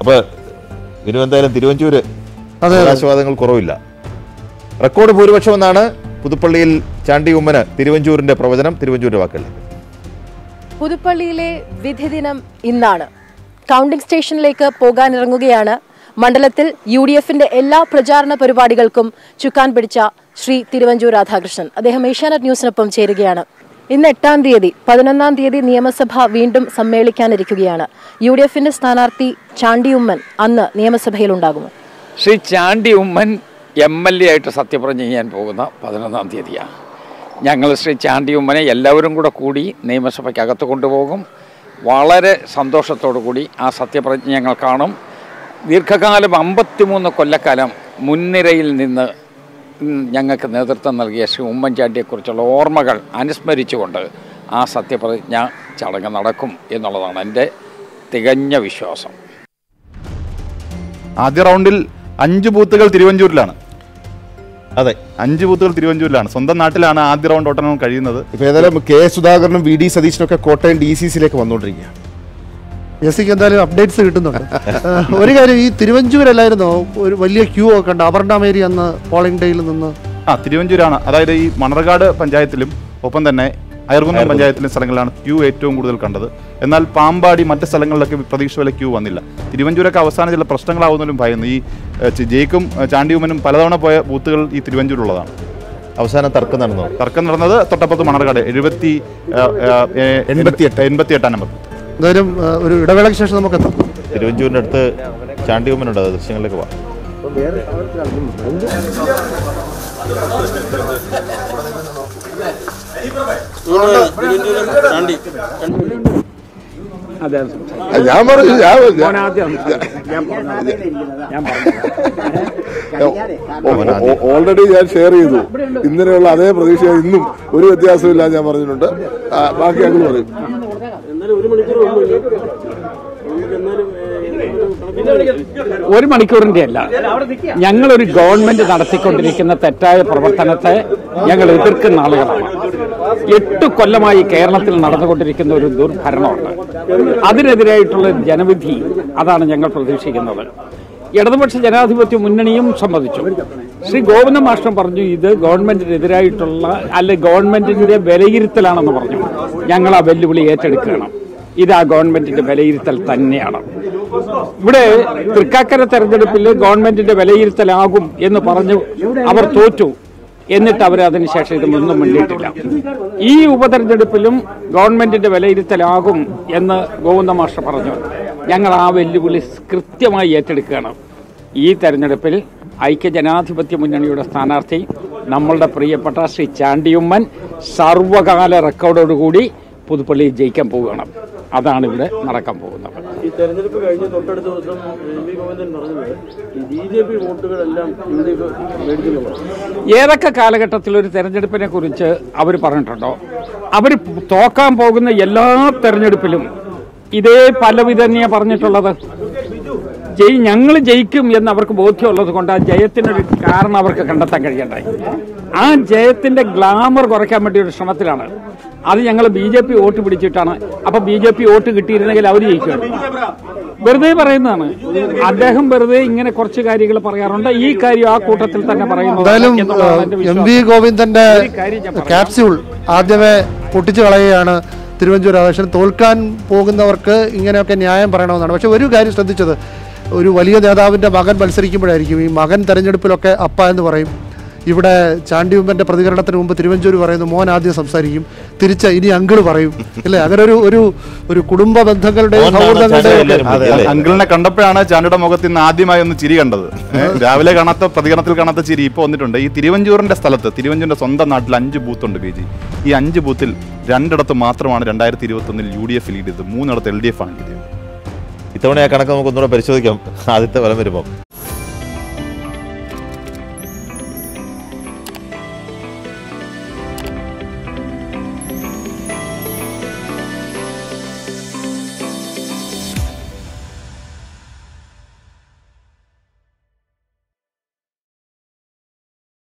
അപ്പൊ വിനു എന്തായാലും തിരുവഞ്ചൂര് അതെ. അവകാശവാദങ്ങൾ കുറവില്ല റെക്കോർഡ് ഭൂരിപക്ഷം എന്നാണ് പുതുപ്പള്ളിയിൽ ചാണ്ടി ഉമ്മന് തിരുവഞ്ചൂരിന്റെ പ്രവചനം തിരുവഞ്ചൂരിന്റെ വാക്കുകൾ പുതുപ്പള്ളിയിലെ വിധി ദിനം ഇന്നാണ് കൗണ്ടിംഗ് സ്റ്റേഷനിലേക്ക് പോകാനിറങ്ങുകയാണ് മണ്ഡലത്തിൽ യു ഡി എഫിന്റെ എല്ലാ പ്രചാരണ പരിപാടികൾക്കും ചുക്കാൻ പിടിച്ച ശ്രീ തിരുവഞ്ചൂർ രാധാകൃഷ്ണൻ അദ്ദേഹം ഏഷ്യാനെറ്റ് ന്യൂസിനൊപ്പം ചേരുകയാണ് ഇന്ന് എട്ടാം തീയതി പതിനൊന്നാം തീയതി നിയമസഭ വീണ്ടും സമ്മേളിക്കാനിരിക്കുകയാണ് യു ഡി എഫിന്റെ സ്ഥാനാർത്ഥി ചാണ്ടി ഉമ്മൻ അന്ന് നിയമസഭയിൽ ഉണ്ടാകുമോ Sri Chandy Oommen M L A ആയിട്ട് സത്യപ്രതിജ്ഞ ചെയ്യാൻ പോകുന്ന പതിനൊന്നാം തീയതിയാണ് ഞങ്ങൾ ശ്രീ ചാണ്ടി ഉമ്മനെ എല്ലാവരും കൂടെ കൂടി നിയമസഭയ്ക്കകത്ത് കൊണ്ടുപോകും വളരെ സന്തോഷത്തോടു കൂടി ആ സത്യപ്രതിജ്ഞ ഞങ്ങൾ കാണും ദീർഘകാലം അമ്പത്തിമൂന്ന് കൊല്ലക്കാലം മുൻനിരയിൽ നിന്ന് ഉം, ഞങ്ങൾക്ക് നേതൃത്വം നൽകിയ ശ്രീ ഉമ്മൻചാണ്ടിയെക്കുറിച്ചുള്ള ഓർമ്മകൾ അനുസ്മരിച്ചുകൊണ്ട് ആ സത്യപ്രതിജ്ഞ ചടങ്ങ് നടക്കും എന്നുള്ളതാണ് എൻ്റെ തികഞ്ഞ വിശ്വാസം ആദ്യ റൗണ്ടിൽ അഞ്ച് ബൂത്തുകൾ തിരുവഞ്ചൂരിലാണ് അതെ അഞ്ച് ബൂത്തുകൾ തിരുവഞ്ചൂരിലാണ് സ്വന്തം നാട്ടിലാണ് ആദ്യ റൗണ്ട് ഓട്ടണം കഴിയുന്നത് ഇപ്പൊ ഏതായാലും കെ സുധാകരനും വി ഡി സതീശനും ഒക്കെ കോട്ടയം ഡി സി സിയിലേക്ക് വന്നുകൊണ്ടിരിക്കുക എസ് സിക്ക് എന്തായാലും അപ്ഡേറ്റ്സ് കിട്ടുന്നുണ്ട് ഏഹ്, ഒരു കാര്യം ഈ തിരുവഞ്ചൂരല്ലായിരുന്നോ ഒരു വലിയ ക്യൂ ഒക്കെ ഉണ്ട് അപർണമേരി അന്ന് പോളിംഗ് ഡേയിൽ നിന്ന് ആ തിരുവഞ്ചൂരാണ് അതായത് ഈ മണർകാട് പഞ്ചായത്തിലും ഒപ്പം തന്നെ അയർകുന്നം പഞ്ചായത്തിലും സ്ഥലങ്ങളിലാണ് ക്യൂ ഏറ്റവും കൂടുതൽ കണ്ടത് എന്നാൽ പാമ്പാടി മറ്റ് സ്ഥലങ്ങളിലൊക്കെ പ്രതീക്ഷ പോലെ ക്യൂ വന്നില്ല തിരുവഞ്ചൂരൊക്കെ അവസാനം ചില പ്രശ്നങ്ങളാവുന്നതിലും ഭയന്നു ഈ ഏഹ്, ചി- ജയിക്കും ഏഹ്, ചാണ്ടിയുമനും പലതവണ പോയ ബൂത്തുകൾ ഈ തിരുവഞ്ചൂരുള്ളതാണ് അവസാനം തർക്കം നടന്നു തർക്കം നടന്നത് തൊട്ടപ്പുറത്ത് മണർകാട് എഴുപത്തി എൺപത്തിയെട്ട്. എൺപത്തി എട്ടാം നമ്പർ എന്തായാലും ഏഹ്, ഒരു ഇടവേളയ്ക്ക് ശേഷം നമുക്ക് എത്താം തിരുവഞ്ചൂരിന്റെ അടുത്ത് ചാണ്ടി ഉമ്മനുണ്ട് അത് ദൃശ്യങ്ങളിലേക്ക് പോവാം ഞാൻ പറഞ്ഞു ഞാൻ ഓൾറെഡി ഞാൻ ഷെയർ ചെയ്തു ഇന്നലെയുള്ള അതേ പ്രതീക്ഷ ഇന്നും ഒരു വ്യത്യാസമില്ല ഞാൻ പറഞ്ഞിട്ടുണ്ട് ആ, ബാക്കി ഞങ്ങൾ പറയും ഒരു മണിക്കൂറിന്റെ അല്ല ഞങ്ങളൊരു ഗവൺമെന്റ് നടത്തിക്കൊണ്ടിരിക്കുന്ന തെറ്റായ പ്രവർത്തനത്തെ ഞങ്ങൾ എതിർക്കുന്ന ആളുകളാണ് എട്ട് കൊല്ലമായി കേരളത്തിൽ നടന്നുകൊണ്ടിരിക്കുന്ന ഒരു ദുർഭരണമുണ്ട് അതിനെതിരായിട്ടുള്ള ജനവിധി അതാണ് ഞങ്ങൾ പ്രതീക്ഷിക്കുന്നത് ഇടതുപക്ഷ ജനാധിപത്യ മുന്നണിയും സമ്മതിച്ചു ശ്രീ ഗോവിന്ദ മാഷ്ടം പറഞ്ഞു ഇത് ഗവൺമെന്റിനെതിരായിട്ടുള്ള അല്ലെ ഗവൺമെന്റിന്റെ വിലയിരുത്തലാണെന്ന് പറഞ്ഞു ഞങ്ങൾ ആ വെല്ലുവിളി ഏറ്റെടുക്കുകയാണ് ഇത് ആ ഗവൺമെന്റിന്റെ വിലയിരുത്തൽ തന്നെയാണ് ഇവിടെ തൃക്കാക്കര തെരഞ്ഞെടുപ്പിൽ ഗവൺമെന്റിന്റെ വിലയിരുത്തലാകും എന്ന് പറഞ്ഞു അവർ തോറ്റു എന്നിട്ട് അവർ അതിനുശേഷം ഇത് ഒന്നും മുന്നിട്ടില്ല ഈ ഉപതെരഞ്ഞെടുപ്പിലും ഗവൺമെന്റിന്റെ വിലയിരുത്തലാകും എന്ന് ഗോവിന്ദ മാസ്റ്റർ പറഞ്ഞു ഞങ്ങൾ ആ വെല്ലുവിളി കൃത്യമായി ഏറ്റെടുക്കുകയാണ് ഈ തെരഞ്ഞെടുപ്പിൽ ഐക്യജനാധിപത്യ മുന്നണിയുടെ സ്ഥാനാർത്ഥി നമ്മളുടെ പ്രിയപ്പെട്ട ശ്രീ ചാണ്ടിയുമ്മൻ സർവകാല റെക്കോർഡോടുകൂടി പുതുപ്പള്ളിയിൽ ജയിക്കാൻ പോവുകയാണ് അതാണ് ഇവിടെ നടക്കാൻ പോകുന്നത് ഈ തെരഞ്ഞെടുപ്പ് കഴിഞ്ഞ് തൊട്ടടുത്ത ദിവസം എം വി ഗോവിന്ദൻ പറഞ്ഞത് ഈ ബി ജെ പി വോട്ടുകളെല്ലാം യു ഡി എഫ് മേടിക്കുന്നുള്ളത് ഏതൊക്കെ കാലഘട്ടത്തിൽ ഒരു തെരഞ്ഞെടുപ്പിനെ കുറിച്ച് അവർ പറഞ്ഞിട്ടുണ്ടോ അവർ തോക്കാൻ പോകുന്ന എല്ലാ തെരഞ്ഞെടുപ്പിലും ഇതേ പലവിധ തന്നെയാണ് പറഞ്ഞിട്ടുള്ളത് ജയ് ഞങ്ങൾ ജയിക്കും എന്ന് അവർക്ക് ബോധ്യമുള്ളത് കൊണ്ട് ആ ജയത്തിനൊരു കാരണം അവർക്ക് കണ്ടെത്താൻ കഴിയണ്ടായി ആ ജയത്തിന്റെ ഗ്ലാമർ കുറയ്ക്കാൻ വേണ്ടി ഒരു ശ്രമത്തിലാണ് അത് ഞങ്ങൾ ബി ജെ പി വോട്ട് പിടിച്ചിട്ടാണ് അപ്പൊ ബി ജെ പി വോട്ട് കിട്ടിയിരുന്നെങ്കിൽ അവർ ജയിക്കുമായിരുന്നു വെറുതെ പറയുന്നതാണ് അദ്ദേഹം വെറുതെ ഇങ്ങനെ കുറച്ച് കാര്യങ്ങൾ പറയാറുണ്ട് ഈ കാര്യം ആ കൂട്ടത്തിൽ തന്നെ പറയുന്നത് എന്തായാലും എന്നുള്ളതാണ് എന്റെ എം വിശ്വാസം. വി ഗോവിന്ദന്റെ ഒരു കാര്യം ഞാൻ പറയാം. ക്യാപ്സ്യൂൾ ആദ്യമേ പൊട്ടിച്ചു കളയുകയാണ് തിരുവഞ്ചൂർ രാധാകൃഷ്ണൻ തോൽക്കാൻ പോകുന്നവർക്ക് ഇങ്ങനെയൊക്കെ ന്യായം പറയണമെന്നാണ് പക്ഷെ ഒരു കാര്യം ശ്രദ്ധിച്ചത് ഒരു വലിയ നേതാവിന്റെ മകൻ മത്സരിക്കുമ്പോഴായിരിക്കും ഈ മകൻ തെരഞ്ഞെടുപ്പിലൊക്കെ അപ്പ എന്ന് പറയും ഇവിടെ ചാണ്ടിയുമ്പന്റെ പ്രതികരണത്തിന് മുമ്പ് തിരുവഞ്ചൂർ പറയുന്നു മോൻ ആദ്യം സംസാരിക്കും തിരിച്ച് ഇനി അങ്കിള് പറയും അല്ലേ അങ്ങനെ ഒരു ഒരു ഒരു കുടുംബ ബന്ധങ്ങളുടെയും മോനാണ് ചാണ്ടി സൗഹൃദങ്ങളുടെയും എല്ലാവരും ഒക്കെ- വിളിക്കുക, അല്ലേ? അങ്കിളിനെ കണ്ടപ്പോഴാണ് ചാണ്ടിയുടെ മുഖത്ത് ഇന്ന് ആദ്യമായി ഒന്ന് ചിരി കണ്ടത് ഏ, രാവിലെ കാണാത്ത പ്രതികരണത്തിൽ കാണാത്ത ചിരി ഇപ്പോൾ വന്നിട്ടുണ്ട് ഈ തിരുവഞ്ചൂരിന്റെ സ്ഥലത്ത് തിരുവഞ്ചൂരിന്റെ സ്വന്തം നാട്ടിൽ അഞ്ച് ബൂത്തുണ്ട് ബി ജി ഈ അഞ്ച് ബൂത്തിൽ രണ്ടിടത്ത് മാത്രമാണ് രണ്ടായിരത്തി ഇരുപത്തി ഒന്നിൽ യു ഡി എഫ് ലീഡ് ചെയ്തത് മൂന്നിടത്ത് എൽ ഡി എഫ് ആണ് ലീഡ് ചെയ്തത് ഇത്തവണ ആ കണക്ക് നമുക്ക് ഒന്നുകൂടെ പരിശോധിക്കാം ആദ്യത്തെ ഫലം വരുമ്പോൾ